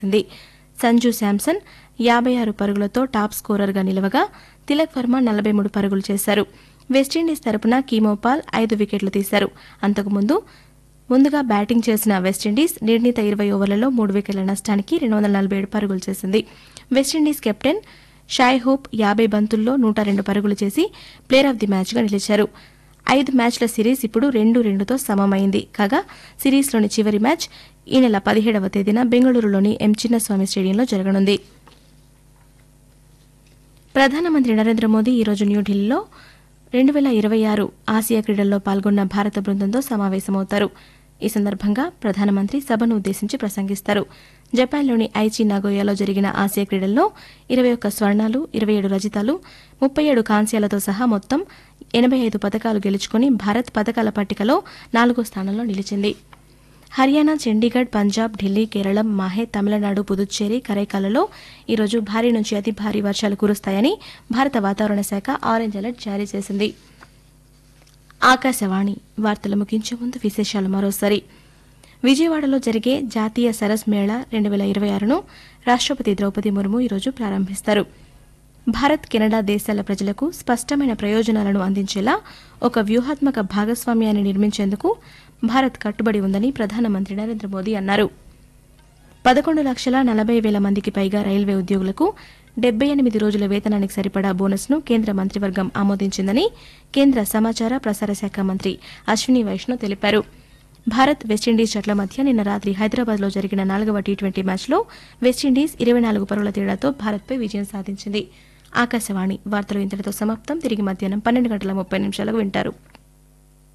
ఉంది సంజు శాంసన్ యాభై ఆరు పరుగులతో టాప్ స్కోరర్గా నిలవగా తిలక్ వర్మ నలభై మూడు పరుగులు చేశారు వెస్టిండీస్ తరపున కీమోపాల్ ఐదు వికెట్లు తీశారు అంతకుముందు ముందుగా బ్యాటింగ్ చేసిన వెస్టిండీస్ నిర్ణీత ఇరవై ఓవర్లలో మూడు వికెట్ల నష్టానికి రెండు వందల నలభై ఏడు పరుగులు చేసింది వెస్టిండీస్ కెప్టెన్ షాయ్ హోప్ యాభై బంతుల్లో నూట రెండు పరుగులు చేసి ప్లేయర్ ఆఫ్ ది మ్యాచ్గా నిలిచారు ఐదు మ్యాచ్ల సిరీస్ ఇప్పుడు రెండు రెండుతో సమమైంది కాగా సిరీస్లోని చివరి మ్యాచ్ ఈ నెల పదిహేడవ తేదీన బెంగళూరులోని ఎం చిన్నస్వామి స్టేడియంలో జరగనుంది ప్రధానమంత్రి నరేంద్ర మోదీ ఈరోజు న్యూఢిల్లీలో రెండు వేల ఇరవై ఆరు ఆసియా క్రీడల్లో పాల్గొన్న భారత బృందంతో సమావేశమవుతారు ఈ సందర్భంగా ప్రధానమంత్రి సభను ఉద్దేశించి ప్రసంగిస్తారు జపాన్లోని ఐచి నాగోయాలో జరిగిన ఆసియా క్రీడల్లో ఇరవై ఒక్క స్వర్ణాలు ఇరవై ఏడు రజితాలు ముప్పై ఏడు కాంస్యాలతో సహా మొత్తం ఎనభై ఐదు పథకాలు గెలుచుకుని భారత్ పథకాల పట్టికలో నాలుగో స్థానంలో నిలిచింది హర్యానా చండీగఢ్ పంజాబ్ ఢిల్లీ కేరళం మాహే తమిళనాడు పుదుచ్చేరి కరైకాలలో ఈరోజు భారీ నుంచి అతి భారీ వర్షాలు కురుస్తాయని భారత వాతావరణ శాఖ ఆరెంజ్ అలర్ట్ జారీ చేసింది ఆకాశవాణి వార్తలు ముగించే ముందు విశేషాలు మరోసారి విజయవాడలో జరిగే జాతీయ సరస్ మేళా రెండు వేల ఇరవై ఆరును రాష్ట్రపతి ద్రౌపది ముర్ము ఈరోజు ప్రారంభిస్తారు భారత్ కెనడా దేశాల ప్రజలకు స్పష్టమైన ప్రయోజనాలను అందించేలా ఒక వ్యూహాత్మక భాగస్వామ్యాన్ని నిర్మించేందుకు భారత్ కట్టుబడి ఉందని ప్రధానమంత్రి నరేంద్ర మోదీ అన్నారు పదకొండు లక్షల నలభై వేల మందికి పైగా రైల్వే ఉద్యోగులకు డెబ్బై ఎనిమిది రోజుల వేతనానికి సరిపడా బోనస్ను కేంద్ర మంత్రివర్గం ఆమోదించిందని కేంద్ర సమాచార ప్రసార శాఖ మంత్రి అశ్విని వైష్ణవ్ తెలిపారు భారత్ వెస్టిండీస్ జట్ల మధ్య నిన్న రాత్రి హైదరాబాద్లో జరిగిన నాలుగవ టీ ట్వంటీ మ్యాచ్లో వెస్టిండీస్ ఇరవై నాలుగు పరుగుల తేడాతో భారత్పై విజయం సాధించింది ఆకాశవాణి వార్తలు ఇంతటితో సమాప్తం తిరిగి మధ్యాహ్నం పన్నెండు గంటల ముప్పై నిమిషాలకు వింటారు